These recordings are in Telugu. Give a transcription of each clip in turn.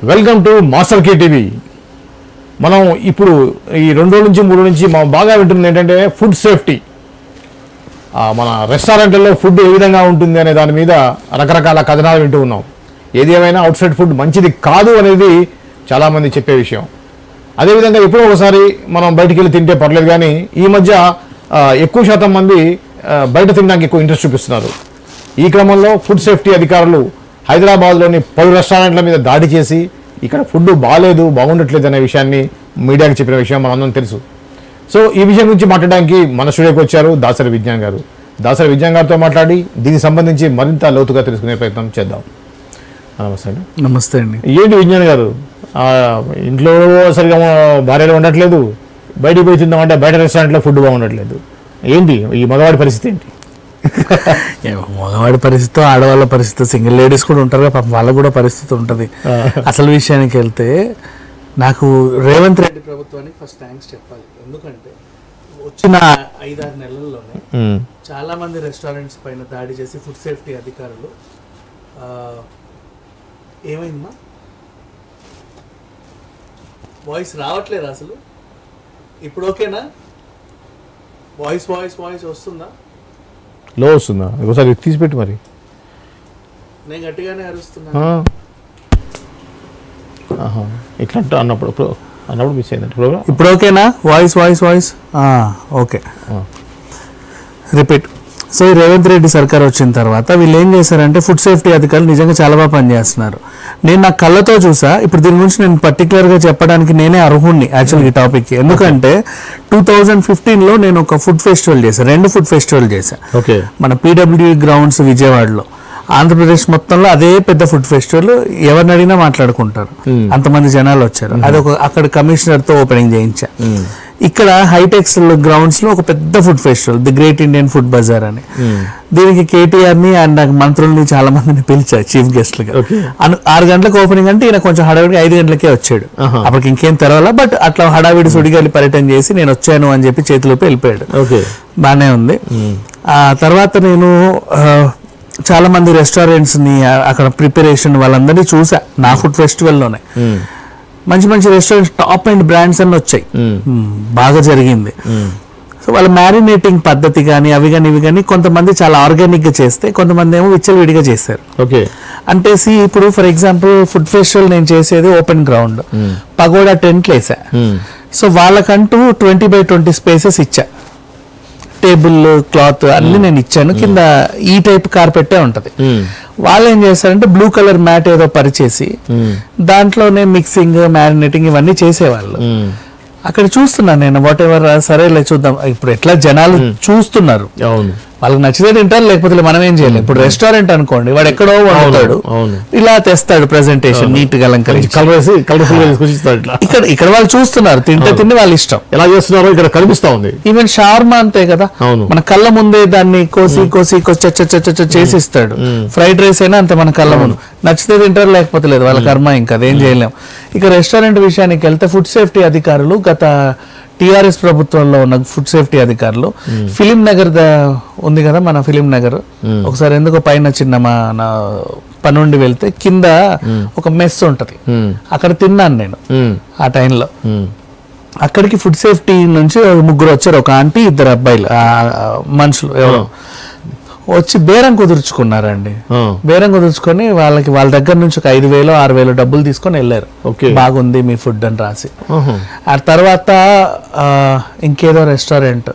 Welcome to master K TV మనం ఇప్పుడు ఈ రెండు రోజుల నుంచి మూడు నుంచి మనం బాగా వింటుంది ఏంటంటే ఫుడ్ సేఫ్టీ ఆ, మన రెస్టారెంట్లలో ఫుడ్ ఏ విధంగా ఉంటుంది అనే దాని మీద రకరకాల కథనాలు వింటూ ఉన్నాం ఏది ఏమైనా అవుట్ సైడ్ ఫుడ్ మంచిది కాదు అనేది చాలామంది చెప్పే విషయం అదేవిధంగా ఎప్పుడో ఒకసారి మనం బయటికి వెళ్ళి తింటే పర్లేదు కానీ ఈ మధ్య ఆ, ఎక్కువ శాతం మంది ఆ, బయట తినడానికి ఎక్కువ ఇంట్రెస్ట్ చూపిస్తున్నారు ఈ క్రమంలో ఫుడ్ సేఫ్టీ అధికారులు హైదరాబాద్లోని పలు రెస్టారెంట్ల మీద దాడి చేసి ఇక్కడ ఫుడ్ బాగాలేదు బాగుండట్లేదు అనే విషయాన్ని మీడియాకి చెప్పిన విషయం మనందరం తెలుసు సో ఈ విషయం గురించి మాట్లాడడానికి మన స్టూడియోకి వచ్చారు దాసరి విజ్ఞాన్ గారు దాసరి విజ్ఞాన్ గారితో మాట్లాడి దీనికి సంబంధించి మరింత లోతుగా తెలుసుకునే ప్రయత్నం చేద్దాం నమస్తే అండి నమస్తే అండి ఏంటి విజ్ఞాన్ గారు ఆ, ఇంట్లో సరిగా భార్యలు ఉండట్లేదు బయటికి పోయి తిందామంటే బయట రెస్టారెంట్లో ఫుడ్ బాగుండట్లేదు ఏంటి ఈ మగవాడి పరిస్థితి ఏంటి ఏ, మగవాడి పరిస్థితి ఆడవాళ్ళ పరిస్థితి సింగిల్ లేడీస్ కూడా ఉంటారు కదా పాపం వాళ్ళకు కూడా పరిస్థితి ఉంటుంది అసలు విషయానికి వెళ్తే నాకు రేవంత్ రెడ్డి ప్రభుత్వానికి ఫస్ట్ థ్యాంక్స్ చెప్పాలి ఎందుకంటే వచ్చిన ఐదారు నెలల్లోనే ఉమ్, చాలా మంది రెస్టారెంట్స్ పైన దాడి చేసి ఫుడ్ సేఫ్టీ అధికారులు ఆ, ఏమైందమ్మా వాయిస్ రావట్లేదు అసలు ఇప్పుడు ఓకేనా వాయిస్ వాయిస్ వాయిస్ వస్తుందా లో వస్తుందా ఒకసారి తీసిపెట్టి మరి నేను గట్టిగానే అరుస్తున్నా ఆ. ఆహా. ఇట్లా అంట అన్నప్పుడు ఇప్పుడు అన్నప్పుడు మిస్ అయిందండి ప్రోగ్రామ్ ఇప్పుడు ఓకేనా voice voice voice okay repeat so ఈ రేవంత్ రెడ్డి సర్కార్ వచ్చిన తర్వాత వీళ్ళు ఏం చేశారంటే ఫుడ్ సేఫ్టీ అధికారులు నిజంగా చాలా బాగా పనిచేస్తున్నారు నేను నా కళ్ళతో చూసా ఇప్పుడు దీని గురించి నేను పర్టికులర్గా చెప్పడానికి నేనే అర్హుణ్ణి యాక్చువల్గా ఈ టాపిక్ ఎందుకంటే టూ థౌజండ్ ఫిఫ్టీన్లో నేను ఒక ఫుడ్ ఫెస్టివల్ చేశాను రెండు ఫుడ్ ఫెస్టివల్ చేశాను ఓకే మన పీడబ్ల్యూ గ్రౌండ్స్ విజయవాడలో ఆంధ్రప్రదేశ్ మొత్తంలో అదే పెద్ద ఫుడ్ ఫెస్టివల్ ఎవరిని అడిగినా మాట్లాడుకుంటారు అంతమంది జనాలు వచ్చారు అది ఒక అక్కడ కమిషనర్ తో ఓపెనింగ్ చేయించా ఇక్కడ హైటెక్స్ గ్రౌండ్స్ లో ఒక పెద్ద food festival the great Indian food bazaar అని దీనికి కేటీఆర్ ని అండ్ నాకు మంత్రుల్ని చాలా మందిని పిలిచా చీఫ్ గెస్ట్ లుగా Okay. అను- ఆరు గంటలకు ఓపెనింగ్ అంటే ఈయన కొంచెం హడావిడిగా ఐదు గంటలకే వచ్చాడు ఆహా. అప్పటికి ఇంకేం తెరవాలా బట్ అట్లా హడావిడి సుడిగా వెళ్ళి పర్యటన చేసి నేను వచ్చాను అని చెప్పి చేతిలోకి వెళ్ళిపోయాడు ఓకే బాగానే ఉంది ఆ తర్వాత నేను ఆ, చాలా మంది రెస్టారెంట్స్ ని ఆ, అక్కడ ప్రిపరేషన్ వాళ్ళందరినీ చూసా నా ఫుడ్ ఫెస్టివల్లోనే మంచి మంచి రెస్టారెంట్స్ టాప్ అండ్ బ్రాండ్స్ అన్ని వచ్చాయి మ్మ్, బాగా జరిగింది సో వాళ్ళ మ్యారినేటింగ్ పద్ధతి కానీ అవి కానీ ఇవి కానీ కొంతమంది చాలా ఆర్గానిక్ గా చేస్తే కొంతమంది ఏమో విచ్చలవిడిగా చేశారు ఓకే అంటే see, ఇప్పుడు ఫర్ ఎగ్జాంపుల్ ఫుడ్ ఫెస్టివల్ నేను చేసేది ఓపెన్ గ్రౌండ్ పగోడా టెంట్లు వేసా సో వాళ్ళకంటూ ట్వంటీ బై ట్వంటీ స్పేసెస్ ఇచ్చా టేబుల్ క్లాత్ అన్ని నేను ఇచ్చాను కింద ఈ టైప్ కార్పెట్టే ఉంటది వాళ్ళు ఏం చేస్తారంటే బ్లూ కలర్ మ్యాట్ ఏదో పరిచేసి దాంట్లోనే మిక్సింగ్ మ్యారినేటింగ్ ఇవన్నీ చేసేవాళ్ళు అక్కడ చూస్తున్నాను నేను వాట్ ఎవర్ సరేలే చూద్దాం ఇప్పుడు ఎట్లా జనాలు చూస్తున్నారు అవును వాళ్ళకి నచ్చితే తింటారు లేకపోతే మనం ఏం చేయలేం ఇప్పుడు రెస్టారెంట్ అనుకోండి వాడు ఎక్కడో వండుతాడు అవును. ఇలా తెస్తాడు ప్రెజెంటేషన్ నీట్ గా అలంకరించి కలర్ వేసి కలర్ఫుల్ గా తీసుకొచ్చి ఇస్తాడు ఇట్లా ఇక్కడ ఇక్కడ వాళ్ళు చూస్తున్నారు తింటే తిండి వాళ్ళ ఇష్టం ఎలా చేస్తున్నారో ఇక్కడ కనిపిస్తా ఉంది ఈవెన్ షార్మా అంతే కదా అవును. మన కళ్ళ ముందే దాన్ని కోసి కోసి కోసి చచ్చ చచ్చ చచ్చ చేసి ఇస్తాడు ఫ్రైడ్ రైస్ అయినా అంతే మన కళ్ళ ముందు నచ్చితే తింటారు లేకపోతే లేదు వాళ్ళ కర్మ ఇంకా అదేం చేయలేం ఇక రెస్టారెంట్ విషయానికి వెళ్తే ఫుడ్ సేఫ్టీ అధికారులు గత టిఆర్ఎస్ ప్రభుత్వంలో ఉన్న ఫుడ్ సేఫ్టీ అధికారులు ఫిలిం నగర్ ద ఉంది కదా మన ఫిలిం నగర్ ఒకసారి ఎందుకో పైన చిన్న మన పనుండి వెళ్తే కింద ఒక మెస్ ఉంటది అక్కడ తిన్నాను నేను ఆ టైంలో అక్కడికి ఫుడ్ సేఫ్టీ నుంచి ఒక ముగ్గురు వచ్చారు ఒక ఆంటీ ఇద్దరు అబ్బాయిలు ఆ, ఆ, మనుషులు ఎవరు వచ్చి బేరం కుదుర్చుకున్నారండి బేరం కుదుర్చుకొని వాళ్ళకి వాళ్ళ దగ్గర నుంచి ఒక ఐదు వేలు ఆరు వేలు డబ్బులు తీసుకొని వెళ్ళారు ఓకే. బాగుంది మీ ఫుడ్ అని రాసి ఆ తర్వాత ఆ, ఇంకేదో రెస్టారెంట్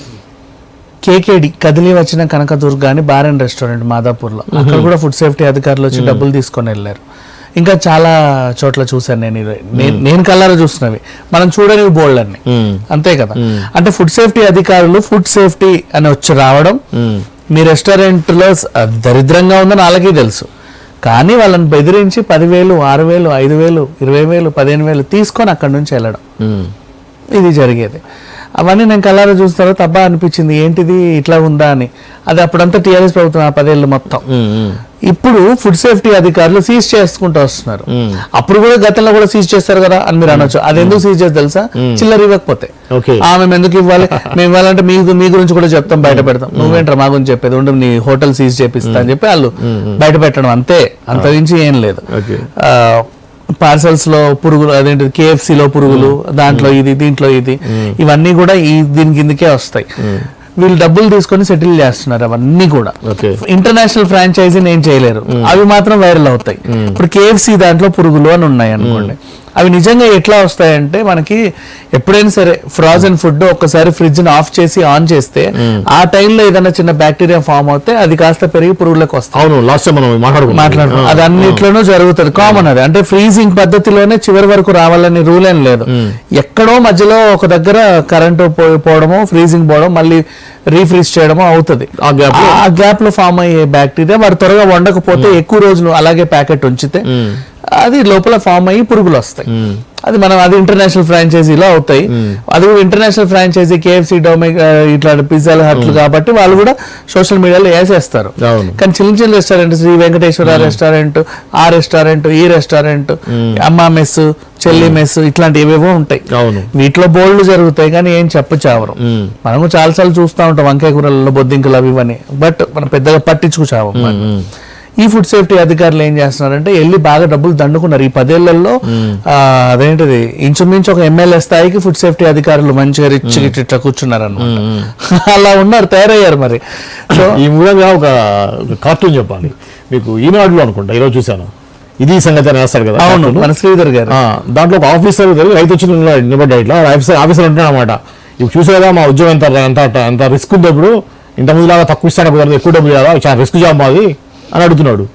కేకేడి కదిలి వచ్చిన కనకదుర్గ అని బార్ అండ్ రెస్టారెంట్ మాదాపూర్లో అక్కడ కూడా ఫుడ్ సేఫ్టీ అధికారులు వచ్చి డబ్బులు తీసుకొని వెళ్ళారు ఇంకా చాలా చోట్ల చూశాను నేను ఇది. నేను- నేను కలర్ చూస్తున్నవి మనం చూడని బోల్డ్ అన్ని అంతే కదా అంటే ఫుడ్ సేఫ్టీ అధికారులు ఫుడ్ సేఫ్టీ అని వచ్చి రావడం మీ రెస్టారెంట్ లో స- అది దరిద్రంగా ఉందని వాళ్ళకి తెలుసు కానీ వాళ్ళని బెదిరించి పదివేలు ఆరు వేలు ఐదు వేలు ఇరవై వేలు పదిహేను వేలు తీసుకొని అక్కడి నుంచి వెళ్ళడం ఇది జరిగేది అవన్నీ నేను కళ్ళారా చూసిన తర్వాత అబ్బా అనిపించింది ఏంటిది ఇట్లా ఉందా అని అది అప్పుడంతా టీఆర్ఎస్ ప్రభుత్వం ఆ పదేళ్ళు మొత్తం ఇప్పుడు ఫుడ్ సేఫ్టీ అధికారులు సీజ్ చేసుకుంటూ వస్తున్నారు అప్పుడు కూడా గతంలో కూడా సీజ్ చేస్తారు కదా అని మీరు అనొచ్చు అది ఎందుకు సీజ్ చేసి తెలుసా చిల్లర ఇవ్వకపోతే ఓకే ఆ, మేము ఎందుకు ఇవ్వాలి మేము ఇవ్వాలంటే మీ మీ గురించి కూడా చెప్తాం బయట పెడతాం నువ్వేంట్రా మా గురించి చెప్పేది ఉండు నీ హోటల్ సీజ్ చేపిస్తా అని చెప్పి వాళ్ళు బయట పెట్టడం అంతే అంత మించి ఏం లేదు ఓకే ఆ, పార్సల్స్ లో పురుగులు అదేంటి KFC లో పురుగులు దాంట్లో ఇది దీంట్లో ఇది ఇవన్నీ కూడా ఈ దీని కిందకే వస్తాయి వీళ్ళు డబ్బులు తీసుకొని సెటిల్ చేస్తున్నారు అవన్నీ కూడా ఓకే ఇంటర్నేషనల్ ఫ్రాంచైజీని ఏం చేయలేరు అవి మాత్రం వైరల్ అవుతాయి ఇప్పుడు కేఎఫ్సి దాంట్లో పురుగులు అని ఉన్నాయి అనుకోండి అవి నిజంగా ఎట్లా వస్తాయంటే మనకి ఎప్పుడైనా సరే ఫ్రోజన్ ఫుడ్ ఒక్కసారి ఫ్రిడ్జ్ ని ఆఫ్ చేసి ఆన్ చేస్తే ఆ టైంలో ఏదైనా చిన్న బ్యాక్టీరియా ఫామ్ అవుతే అది కాస్త పెరిగి పురుగులకు వస్తాయి అవును లాస్ట్ టైం మనం మాట్లాడుకున్నాం మాట్లాడుకో అది అన్నిట్లోనూ జరుగుతుంది కామన్ అది అంటే ఫ్రీజింగ్ పద్ధతిలోనే చివరి వరకు రావాలని రూల్ ఏం లేదు ఎక్కడో మధ్యలో ఒక దగ్గర కరెంటు పోవడము ఫ్రీజింగ్ పోవడం మళ్ళీ రీఫ్రీజ్ చేయడము అవుతుంది ఆ gap లో- ఆ గ్యాప్ లో ఫామ్ అయ్యే బ్యాక్టీరియా వాడు త్వరగా వండకపోతే ఎక్కువ రోజులు అలాగే ప్యాకెట్ ఉంచితే అది లోపల ఫామ్ అయ్యి పురుగులు వస్తాయి అది మనం అది ఇంటర్నేషనల్ ఫ్రాంచైజీలో అవుతాయి అది కూడా ఇంటర్నేషనల్ ఫ్రాంచైజీ కేఎఫ్సి డొమిక్ ఇట్లా పిజ్జాలు హట్లు కాబట్టి వాళ్ళు కూడా సోషల్ మీడియాలో వేసేస్తారు అవును కానీ చిన్న చిన్న రెస్టారెంట్ శ్రీ వెంకటేశ్వర రెస్టారెంట్ ఆ రెస్టారెంట్ ఈ రెస్టారెంట్ అమ్మా మెస్ చెల్లి మెస్ ఇట్లాంటి ఏవేవో ఉంటాయి అవును వీటిలో బోల్డ్ జరుగుతాయి కానీ ఏం చెప్పు చావరు మ్మ్. మనము చాలాసార్లు చూస్తూ ఉంటాం వంకాయ కూరలలో బొద్దింకలు అవి ఇవని బట్ మనం పెద్దగా పట్టించుకు చావం ఈ ఫుడ్ సేఫ్టీ అధికారులు ఏం చేస్తున్నారంటే వెళ్ళి బాగా డబ్బులు దండుకున్నారు ఈ పదేళ్లలో ఆ, అదేంటిది ఇంచుమించు ఒక ఎమ్మెల్యే స్థాయికి ఫుడ్ సేఫ్టీ అధికారులు మంచిగా రిచ్ ఇట్లా కూర్చున్నారు అనమాట అలా ఉన్నారు తయారయ్యారు మరి సో ఈ మూలంగా ఒక ఒక కార్టూన్ చెప్పాలి మీకు ఈనాడులో అనుకుంటా ఈరోజు చూశాను ఇది సంగతి అని వేస్తాడు కదా అవును cartoon. మన శ్రీధర్ గారు ఆ, దాంట్లో ఒక ఆఫీసర్ దగ్గర రైతు వచ్చి నిలబడ్డా- నిలబడ్డా ఇట్లా ఆఫీసర్ ఆఫీసర్ అంటున్నాడు అనమాట ఇప్పుడు చూసే కదా మా ఉద్యోగం ఎంత ఎంత ఎంత రిస్క్ ఉంది ఇప్పుడు ఇంత ముందులాగా తక్కువ ఇస్తాను కుదరదు ఎక్కువ డబ్బులు కదా చాలా రిస్క్ జాబ్ మాది అని అడుగుతున్నాడు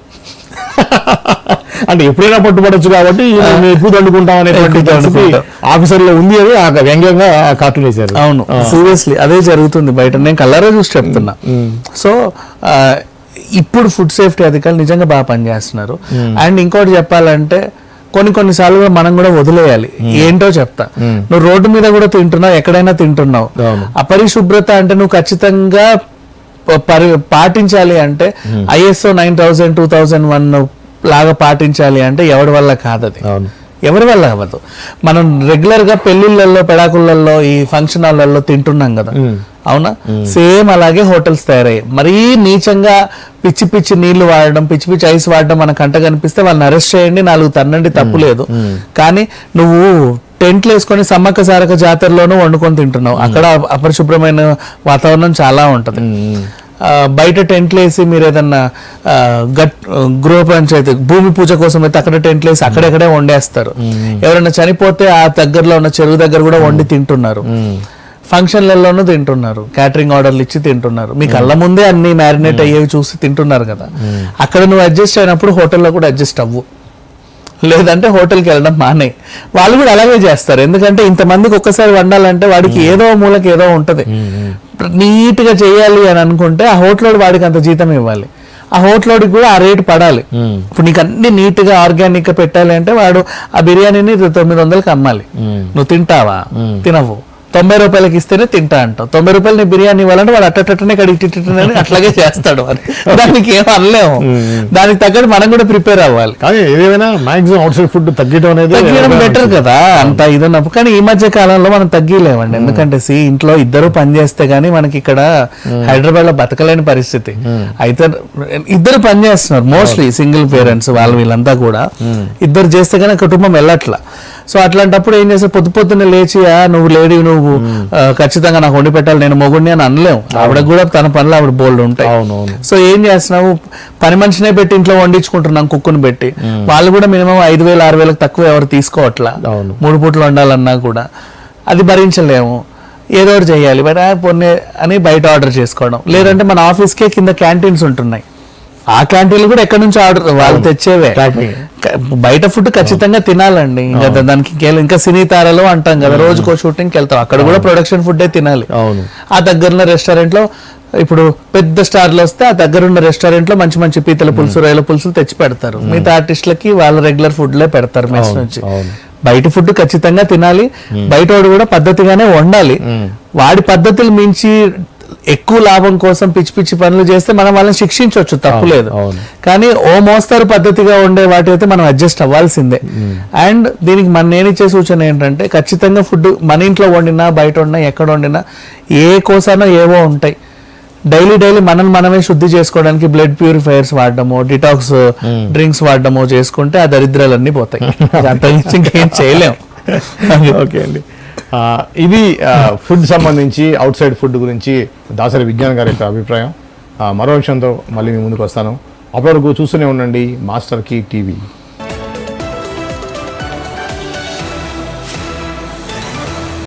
అంటే ఎప్పుడైనా పట్టుబడచ్చు కాబట్టి మేము ఎక్కువ దండుకుంటాం అనేటువంటి ఎక్కువ దండుకుంటాం. ఆఫీసర్లో ఉంది అని ఆ వ్యంగ్యంగా కార్టూన్ వేశారు అవును సీరియస్లీ అదే జరుగుతుంది బయట నేను కలరే చూసి చెప్తున్నా సో ఆ, ఇప్పుడు ఫుడ్ సేఫ్టీ అధికారులు నిజంగా బాగా పనిచేస్తున్నారు అండ్ ఇంకోటి చెప్పాలంటే కొన్ని కొన్ని సార్లు కూడా మనం కూడా వదిలేయాలి ఏంటో చెప్తా నువ్వు రోడ్డు మీద కూడా తింటున్నావు ఎక్కడైనా తింటున్నావు అవును. అపరిశుభ్రత అంటే నువ్వు ఖచ్చితంగా ప- పరి పాటించాలి అంటే ISO nine thousand two thousand one లాగా పాటించాలి అంటే ఎవరి వల్ల కాదు అది అవును ఎవరి వల్ల అవ్వదు మనం రెగ్యులర్ గా పెళ్లిళ్ళల్లో పెడాకుళ్ళల్లో ఈ ఫంక్షన్ హాల్లో తింటున్నాం కదా అవునా సేమ్ అలాగే హోటల్స్ తయారయ్యాయి మరీ నీచంగా పిచ్చి పిచ్చి నీళ్లు వాడడం పిచ్చి పిచ్చి ఐస్ వాడడం మన కంట కనిపిస్తే వాళ్ళని అరెస్ట్ చేయండి నాలుగు తన్నండి తప్పు లేదు కానీ నువ్వు టెంట్లు వేసుకొని సమ్మక్క సారక జాతరలోనూ వండుకొని తింటున్నావు అక్కడ అపరిశుభ్రమైన వాతావరణం చాలా ఉంటది ఆ, బయట టెంట్లు వేసి మీరు ఏదన్నా ఆ, గట్ గృహ పంచాయతీ భూమి పూజ కోసం అయితే అక్కడ టెంట్లు వేసి అక్కడెక్కడే వండేస్తారు ఎవరైనా చనిపోతే ఆ దగ్గరలో ఉన్న చెరువు దగ్గర కూడా వండి తింటున్నారు ఫంక్షన్లలోనూ తింటున్నారు క్యాటరింగ్ ఆర్డర్లు ఇచ్చి తింటున్నారు మీ కళ్ళ ముందే అన్ని మ్యారినేట్ అయ్యేవి చూసి తింటున్నారు కదా అక్కడ నువ్వు అడ్జస్ట్ అయినప్పుడు హోటల్లో కూడా అడ్జస్ట్ అవ్వు లేదంటే హోటల్కి వెళ్ళడం మానే వాళ్ళు కూడా అలాగే చేస్తారు ఎందుకంటే ఇంతమందికి ఒక్కసారి వండాలంటే వాడికి ఏదో మూలకి ఏదో ఉంటది నీట్ గా చేయాలి అని అనుకుంటే ఆ హోటల్ వాడికి అంత జీతం ఇవ్వాలి ఆ హోటల్ కూడా ఆ రేటు పడాలి ఇప్పుడు నీకు అన్ని నీట్ గా ఆర్గానిక్ గా పెట్టాలి అంటే వాడు ఆ బిర్యానీని తొమ్మిది వందలకి అమ్మాలి నువ్వు తింటావా తినవు తొంభై రూపాయలకి ఇస్తేనే తింటా అంటావు తొంభై రూపాయలు నీ బిర్యానీ ఇవ్వాలంటే వాడు అట్టటనే కడిగి అట్లాగే చేస్తాడు మరి దానికి ఏం అనలేము దానికి తగ్గట్టు మనం కూడా ప్రిపేర్ అవ్వాలి కానీ ఏదేమైనా మాక్సిమం అవుట్ సైడ్ ఫుడ్ తగ్గడం అనేది తగ్గడం బెటర్ కదా అంత ఇదన్నప్పుడు కానీ ఈ మధ్య కాలంలో మనం తగ్గిలేమండి ఎందుకంటే సి ఇంట్లో ఇద్దరు పని చేస్తే గానీ మనకి ఇక్కడ హైదరాబాద్ లో బతకలేని పరిస్థితి అయితే ఇద్దరు పని చేస్తున్నారు మోస్ట్లీ సింగిల్ పేరెంట్స్ వాళ్ళు వీళ్ళంతా కూడా ఇద్దరు చేస్తే గానీ కుటుంబం వెళ్ళట్లా సో అట్లాంటప్పుడు ఏం చేస్తే పొద్దు పొద్దున్న లేచి "ఆ, నువ్వు లేడీ నువ్వు ఆ, ఖచ్చితంగా నాకు వండి పెట్టాలి నేను మొగుడిని అని అనలేము ఆవిడ కూడా తన పనులు ఆవిడ బోల్డ్ ఉంటాయి అవును అవును సో ఏం చేస్తున్నావు పని మనిషినే పెట్టి ఇంట్లో వండించుకుంటున్నాం కుక్కుని పెట్టి వాళ్ళు కూడా మినిమం ఐదు వేలు ఆరు వేలకు తక్కువ ఎవరు తీసుకోవట్లా అవును. మూడు పూటలు వండాలన్నా కూడా అది భరించలేము ఏదో ఒకటి చేయాలి బట్ పొన్నే అని బయట ఆర్డర్ చేసుకోవడం లేదంటే మన ఆఫీస్కే కింద క్యాంటీన్స్ ఉంటున్నాయి ఆ క్యాంటీన్లు కూడా ఎక్కడి నుంచి ఆర్డర్ వాళ్ళు తెచ్చేవే Catering. క- బయట ఫుడ్ ఖచ్చితంగా తినాలండి ఇంకా దానికి ఇంకేం- ఇంకా సినీ తారలు అంటాం కదా రోజుకో షూటింగ్కి వెళ్తాం అక్కడ కూడా ప్రొడక్షన్ ఫుడ్ తినాలి అవును ఆ దగ్గరున్న రెస్టారెంట్ లో ఇప్పుడు పెద్ద స్టార్లు వస్తే ఆ దగ్గరున్న రెస్టారెంట్ లో మంచి మంచి పీతల పులుసు రొయ్యల పులుసు తెచ్చి పెడతారు మిగతా ఆర్టిస్టులకి వాళ్ళ రెగ్యులర్ ఫుడ్ లే పెడతారు మెస్ నుంచి అవును. బయట ఫుడ్ ఖచ్చితంగా తినాలి బయట వాడు కూడా పద్ధతిగానే వండాలి వాడి పద్ధతులు మించి ఎక్కువ లాభం కోసం పిచ్చి పిచ్చి పనులు చేస్తే మనం వాళ్ళని శిక్షించవచ్చు తప్పులేదు అవును. కానీ ఓ మోస్తారు పద్ధతిగా ఉండే వాటి అయితే మనం అడ్జస్ట్ అవ్వాల్సిందే అండ్ దీనికి మన నేను ఇచ్చే సూచన ఏంటంటే ఖచ్చితంగా ఫుడ్ మన ఇంట్లో వండినా బయట వండినా ఎక్కడ వండినా ఏ కోసానో ఏవో ఉంటాయి డైలీ డైలీ మనల్ని మనమే శుద్ధి చేసుకోవడానికి బ్లడ్ ప్యూరిఫైయర్స్ వాడడము డిటాక్స్ డ్రింక్స్ వాడడము చేసుకుంటే ఆ దరిద్రాలన్నీ పోతాయి ఇక అంతకుమించి ఇంకేం చేయలేం ఓకే అండి ఆ, ఇది ఫుడ్ సంబంధించి అవుట్ సైడ్ ఫుడ్ గురించి దాసరి విజ్ఞాన్ గారి యొక్క అభిప్రాయం ఆ, మరో విషయంతో మళ్ళీ మీ ముందుకు వస్తాను అప్పటివరకు చూస్తూనే ఉండండి మాస్టర్ కీ టీవీ